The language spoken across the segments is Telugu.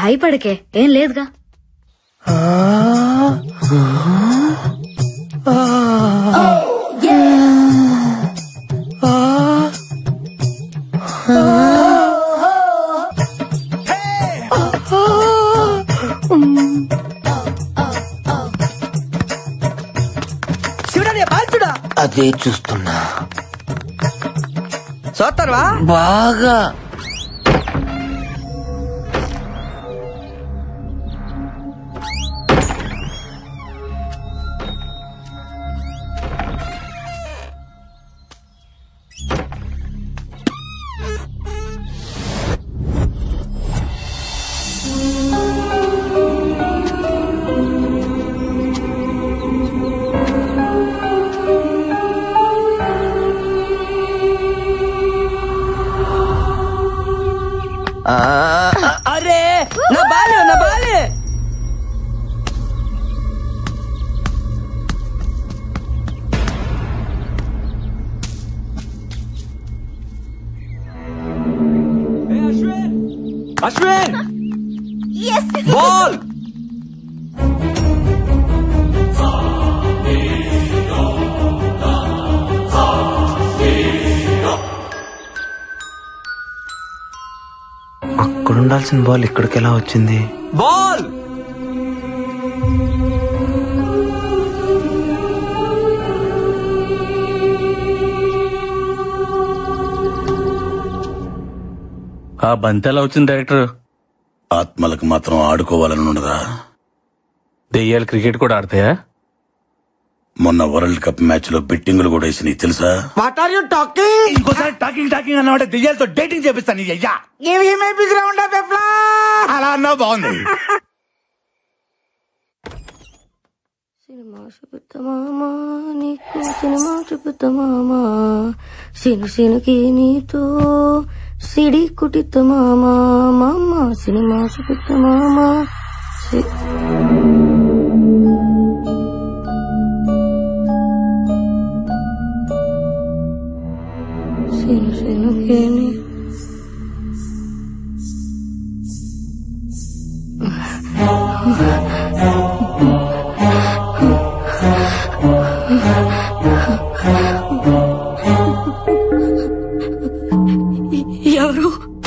భయపడకే ఏం లేదుగా శివుడా బాల్చుడా అదే చూస్తున్నా చూస్తానువా బాగా ఆ, అరే నా బాలే నా బాలే అశ్విన్ బాల్ అక్కడ ఉండాల్సిన బాల్ ఇక్కడికి ఎలా వచ్చింది బాల్ ఆ బంతి ఎలా వచ్చింది డైరెక్టర్ ఆత్మలకు మాత్రం ఆడుకోవాలని ఉండదా దెయ్యాలు క్రికెట్ కూడా ఆడతాయా మొన్న వరల్డ్ కప్ మ్యాచ్ లో బెట్టింగులు కూడా వేసినాయి తెలుసా వాట్ ఆర్ యు టాకింగ్ ఇంకోసారి టాకింగ్ టాకింగ్ అన్నమాట దెయ్యాలతో డేటింగ్ చేపిస్తాను నీ అయ్యా give him a big round of applause అలా అన్నావు బాగుంది సినిమా చూపుతామా నీకు సినిమా చూపుతామా సిను సినుకి నీతో సిడి కుటితమామా మామ సినిమా చూపుతామా సిను సినుకి నీ ఎవరు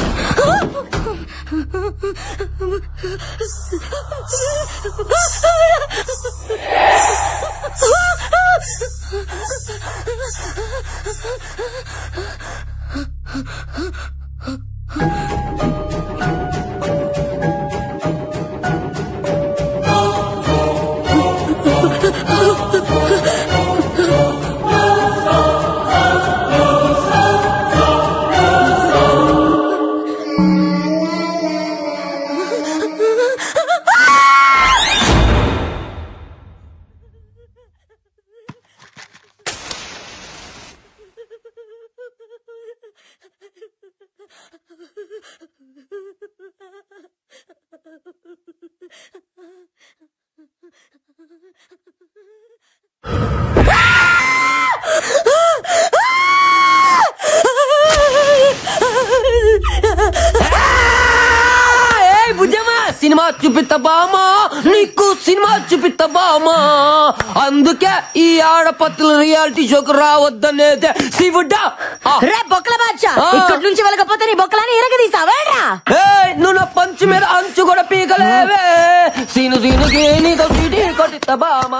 ఏయ్ బుజ్జమ్మా సినిమా చూపిస్తా బామా నీకు సినిమా చూపిస్తా బామా అందుకే ఈ ఆడపత్తుల రియాలిటీ షోకు రావద్దనేదే శివుడా ఆ. రే బొక్కల బాద్షా ఆ. ఇక్కడి నుంచి వెళ్ళకపోతే నీ బొక్కలని ఇరగదీసావేరా ఏయ్ నువ్వు నా పంచు మీద అంచు కూడా పీకలేవే సీను సీనుకి నీతో సీటీ కొట్టిస్తా బామా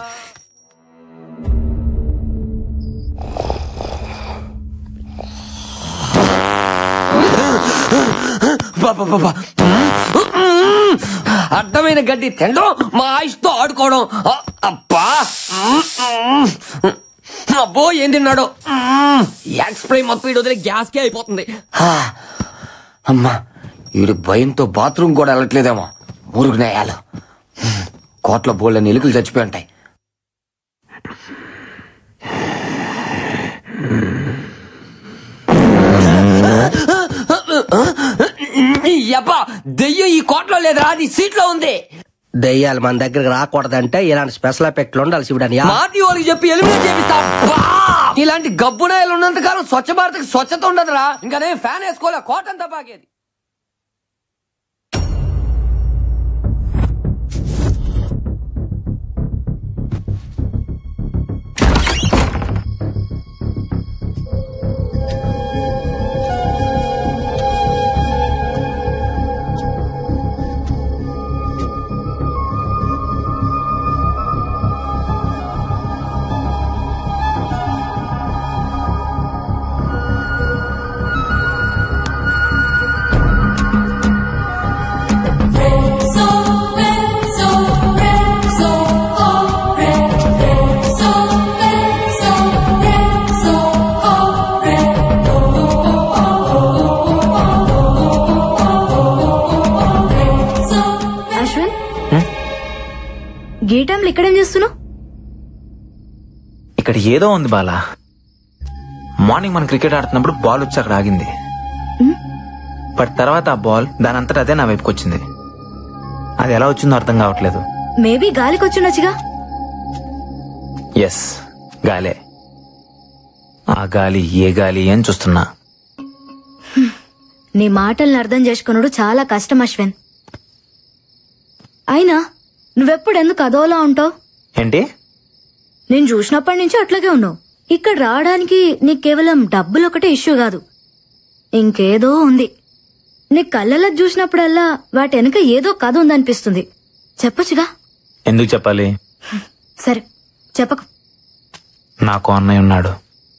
బాబా బాబా అడ్డమైన గడ్డి తినడం మా ఆయుష్తో ఆడుకోవడం ఆ, అబ్బా అబ్బో ఏం తిన్నాడు ఎక్స్ప్రై మొత్తం వీడు వదిలే గ్యాస్కే అయిపోతుంది అమ్మా వీడు భయంతో బాత్రూమ్ కూడా వెళ్ళట్లేదేమో మురుగు నేయాలు కోట్ల బోళ్ళ ఎలుకలు చచ్చిపోయి ఉంటాయి యబ్బా దెయ్యం ఈ కోట్లో లేదురా అది సీట్లో ఉంది దెయ్యాలు మన దగ్గరకు రాకూడదంటే ఇలాంటి స్పెషల్ ఎఫెక్ట్లు ఉండాలి శివుడని మాటి వాళ్ళకి చెప్పి ఎలిమినేట్ చేపిస్తా అబ్బా! ఇలాంటి గబ్బునాయలు ఉన్నంత కాలం స్వచ్ఛ భారత్ స్వచ్ఛత ఉండదురా ఇంకా నేను ఫ్యాన్ వేసుకోలే కోట అంతా బాగేది గీ టైంలో ఇక్కడేం చేస్తున్నావు ఇక్కడ ఏదో ఉంది బాలా మార్నింగ్ మనం క్రికెట్ ఆడుతున్నప్పుడు బాల్ వచ్చి అక్కడ ఆగింది బట్ తర్వాత ఆ బాల్ దాని అంతటా అదే నా వైపుకి వచ్చింది అది ఎలా వచ్చిందో అర్థం కావట్లేదు మేబీ గాలికి వచ్చిండొచ్చుగా ఎస్ గాలే ఆ గాలి ఏ గాలి అని చూస్తున్నా నీ మాటల్ని అర్థం చేసుకున్నాడు చాలా కష్టం అశ్విన్ అయినా నువ్వెప్పుడు ఎందుకు అదోలా ఉంటావు ఏంటి నేను చూసినప్పటి నుంచి అట్లాగే ఉన్నావు ఇక్కడ రావడానికి నీకు కేవలం డబ్బులు ఒకటే ఇష్యూ కాదు ఇంకేదో ఉంది నీ కళ్ళలో చూసినప్పుడల్లా వాటి వెనక ఏదో కథ ఉందనిపిస్తుంది చెప్పొచ్చుగా ఎందుకు చెప్పాలి సరే చెప్పకు నాకు అన్నయ్య ఉన్నాడు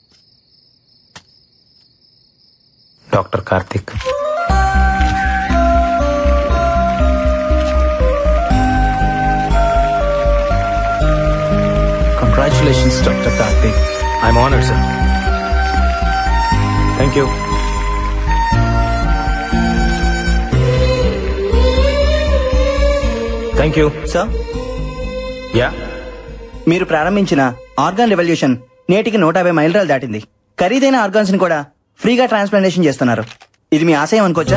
doctor Karthik congratulations doctor Karthik I'm honoured sir thank you thank you sir yeah మీరు ప్రారంభించిన ఆర్గాన్ రెవల్యూషన్ నేటికి నూట యాభై మైలురాలు దాటింది ఖరీదైన ఆర్గాన్స్ ని కూడా ఫ్రీగా ట్రాన్స్ప్లాంటేషన్ చేస్తున్నారు ఇది మీ ఆశయం అనుకోవచ్చా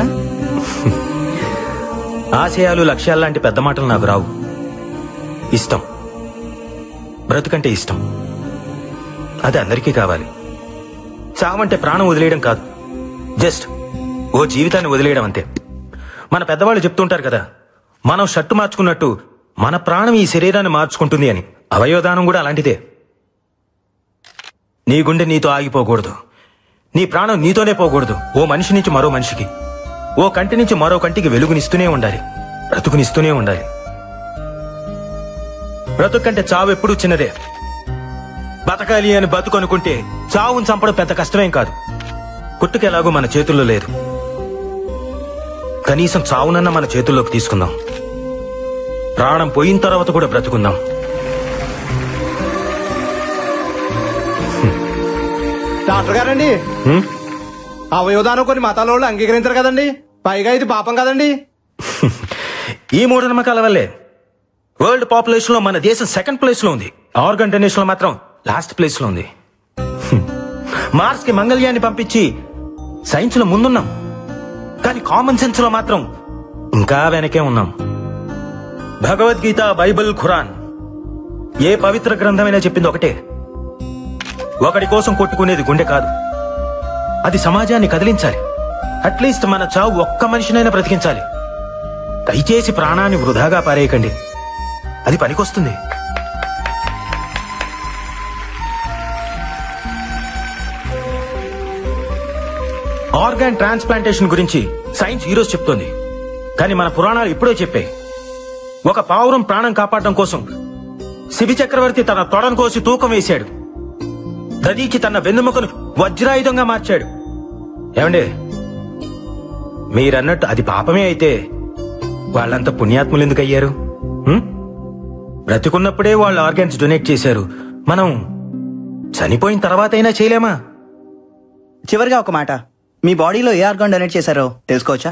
ఆశయాలు లక్ష్యాలు లాంటి పెద్ద మాటలు నాకు రావు ఇష్టం బ్రతుకంటే ఇష్టం అది అందరికీ కావాలి చావంటే ప్రాణం వదిలేయడం కాదు జస్ట్ ఓ జీవితాన్ని వదిలేయడం అంతే మన పెద్దవాళ్ళు చెప్తుంటారు కదా మనం షర్టు మార్చుకున్నట్టు మన ప్రాణం ఈ శరీరాన్ని మార్చుకుంటుంది అని అవయవదానం కూడా అలాంటిదే నీ గుండె నీతో ఆగిపోకూడదు నీ ప్రాణం నీతోనే పోకూడదు ఓ మనిషి నుంచి మరో మనిషికి ఓ కంటి నుంచి మరో కంటికి వెలుగునిస్తూనే ఉండాలి బ్రతుకునిస్తూనే ఉండాలి బ్రతుకు కంటే చావు ఎప్పుడూ చిన్నదే బతకాలి అని బతుకు అనుకుంటే చావుని చంపడం పెద్ద కష్టమేం కాదు పుట్టుక ఎలాగో మన చేతుల్లో లేదు కనీసం చావునన్న మన చేతుల్లోకి తీసుకుందాం ప్రాణం పోయిన తర్వాత కూడా బ్రతుకుందాం డాక్టర్ గారండి హ్మ్? అవయోదానం కొన్ని మతాల వాళ్ళు అంగీకరించరు కదండి పైగా ఇది పాపం కదండి ఈ మూఢనమ్మకాల వల్లే వరల్డ్ పాపులేషన్ లో మన దేశం సెకండ్ ప్లేస్ లో ఉంది ఆర్గన్ డొనేషన్ లో మాత్రం లాస్ట్ ప్లేస్ లో ఉంది మార్స్ కి మంగళ్యాన్ని పంపించి సైన్స్ లో ముందున్నాం కానీ కామన్ సెన్స్ లో మాత్రం ఇంకా వెనకే ఉన్నాం భగవద్గీత బైబిల్ ఖురాన్ ఏ పవిత్ర గ్రంథమైనా చెప్పింది ఒకటే ఒకడి కోసం కొట్టుకునేది గుండె కాదు అది సమాజాన్ని కదిలించాలి అట్లీస్ట్ మన చావు ఒక్క మనిషినైనా బ్రతికించాలి దయచేసి ప్రాణాన్ని వృధాగా పారేయకండి అది పనికొస్తుంది ఆర్గాన్ ట్రాన్స్ప్లాంటేషన్ గురించి సైన్స్ ఈరోజు చెప్తోంది కానీ మన పురాణాలు ఇప్పుడే చెప్పాయి ఒక పావురం ప్రాణం కాపాడడం కోసం శిబి చక్రవర్తి తన తొడను కోసి తూకం వేశాడు దదీకి తన వెన్నెముకను వజ్రాయుధంగా మార్చాడు ఏమండి మీరన్నట్టు అది పాపమే అయితే వాళ్ళంత పుణ్యాత్ములు ఎందుకు అయ్యారు హ్మ్? బ్రతికున్నప్పుడే వాళ్ళు ఆర్గాన్స్ డొనేట్ చేశారు మనం చనిపోయిన తర్వాత అయినా చేయలేమా చివరిగా ఒక మాట మీ బాడీలో ఏ ఆర్గాన్ డొనేట్ చేశారో తెలుసుకోవచ్చా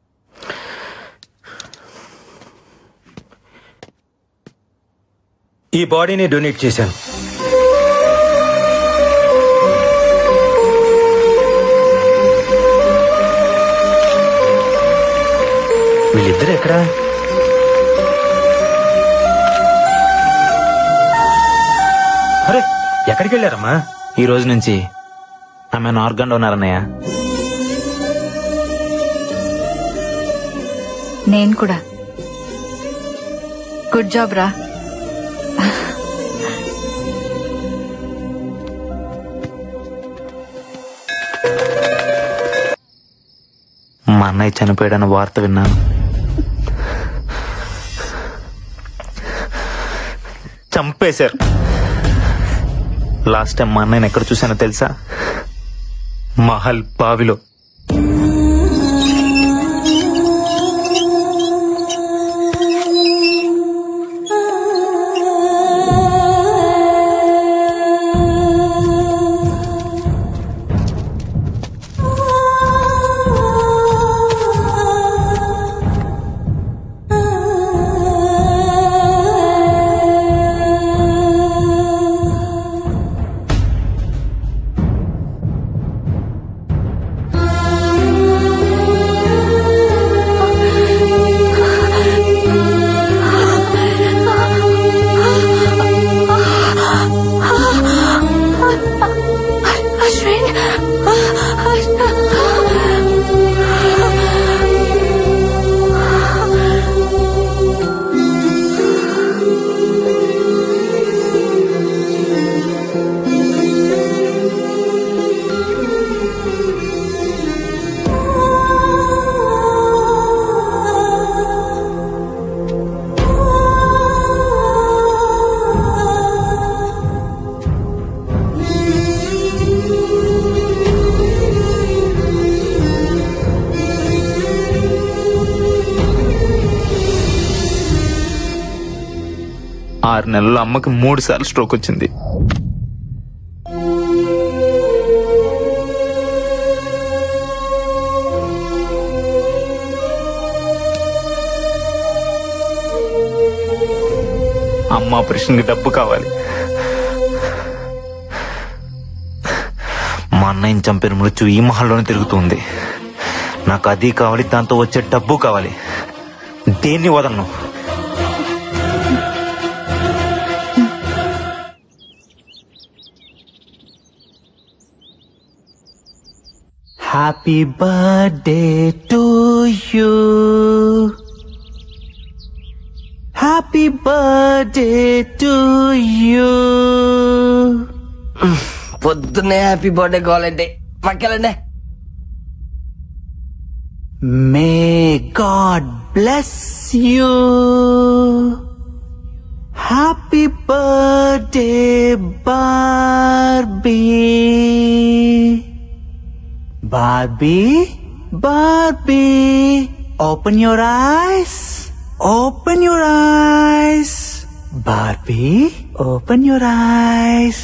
ఈ బాడీని డొనేట్ చేశాను వీళ్ళిద్దరు ఎక్కడా అరే ఎక్కడికి వెళ్ళారమ్మా ఈ రోజు నుంచి ఆమె ఆర్గన్ డోనర్ అన్నయ్య నేను కూడా గుడ్ జాబ్ రా మా అన్నయ్య చనిపోయాడన్న వార్త విన్నాను చంపేశారు లాస్ట్ టైం మా అన్నయ్యని ఎక్కడ చూసానో తెలుసా మహల్ బావిలో ఆరు నెలల్లో అమ్మకి మూడు సార్లు స్ట్రోక్ వచ్చింది అమ్మ ఆపరేషన్కి డబ్బు కావాలి మా అన్నయ్యని చంపిన మృత్యు ఈ మహల్లోనే తిరుగుతుంది నాకు అది కావాలి దాంతో వచ్చే డబ్బు కావాలి దేన్ని వదలను happy birthday to you happy birthday to you పొద్దున్నే హ్యాపీ బర్త్డే కావాలంటే పక్కెళ్ళండి may God bless you happy birthday Barbie Barbie Barbie open your eyes open your eyes Barbie open your eyes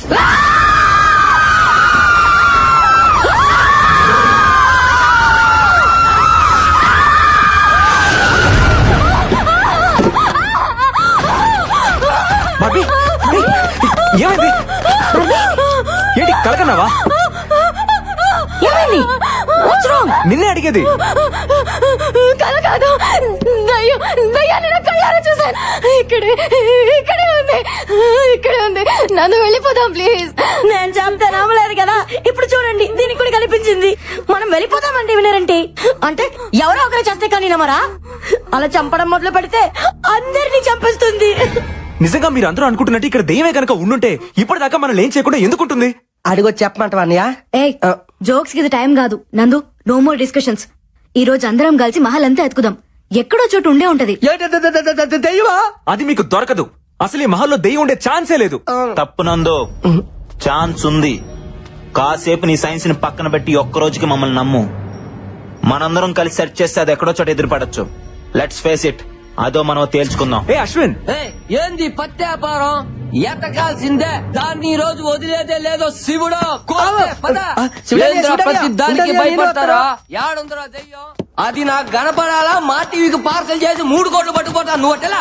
Bobby ఏమైంది ఏంటి కలకన్నావా ఏమైంది వాట్స్ రాంగ్ నిన్నే అడిగేది కల కాదు దయ్యం దయ్యాన్ని నా కళ్ళారా చూసాను ఇక్కడే ఇక్కడే ఉంది ఇక్కడే ఉంది నన్ను వెళ్ళిపోదాం ప్లీజ్ నేను చెప్తే నమ్మలేదు కదా ఇప్పుడు చూడండి దీనికి కూడా కనిపించింది మనం వెళ్ళిపోదామంటే వినరంటే అంటే ఎవరో ఒకరు చేస్తే కానీ నమ్మరా అలా చంపడం మొదలు పెడితే అందరినీ చంపేస్తుంది నిజంగా మీరు అందరూ అనుకుంటున్నట్టు ఇక్కడ దెయ్యమే కనుక ఉండుంటే ఇప్పటిదాకా మనం ఏం చేయకుండా ఎందుకుంటుంది అడిగొచ్చి చెప్పమంటావా అన్నయ్య ఏ జోక్స్ కి ఇది టైం కాదు నందు నో మోర్ డిస్కషన్స్ ఈ రోజు అందరం కలిసి మహల్ అంతా ఎత్తుకుదాం ఎక్కడో చోటు ఉండే ఉంటది దెయ్యమా అది మీకు దొరకదు అసలు ఈ మహల్లో దెయ్యం ఉండే ఛాన్సే లేదు తప్పునందో ఛాన్స్ ఉంది కాసేపు నీ సైన్స్ ని పక్కన పెట్టి ఒక్క రోజుకి మమ్మల్ని నమ్ము మనందరం కలిసి సెర్చ్ చేస్తే అది ఎక్కడో చోట ఎదురుపడచ్చు లెట్స్ ఫేస్ ఇట్ అదో మనం తేల్చుకుందాం ఏ అశ్విన్ ఏయ్, ఏంది పత్తి వ్యాపారం ఎతకాల్సిందే దాన్ని ఈ రోజు వదిలేదే లేదో శివుడు కోసే, పద. శివుడయ్య, ఏంద్రా శివుడయ్య, ప్రతి దానికి ఉండదు, భయపడతారా నేను యాడుందరా దెయ్యం అది నాకు కనపడాలా మా టీవీకి పార్సల్ చేసి మూడు కోట్లు పట్టుకుపోతా నువ్వు అట్టెలా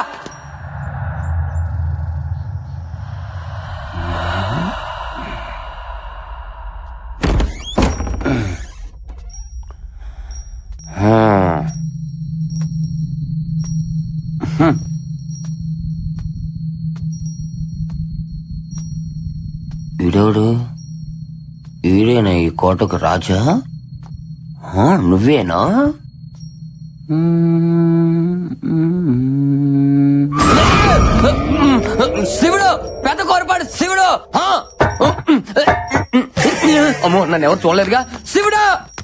వీడోడు వీడేనా ఈ కోటకు రాజా ఆ, నువ్వేనా శివుడు పెద్ద కోరపాడు శివుడు ఆ! అమ్మో నన్ను ఎవరు చూడలేదుగా శివుడు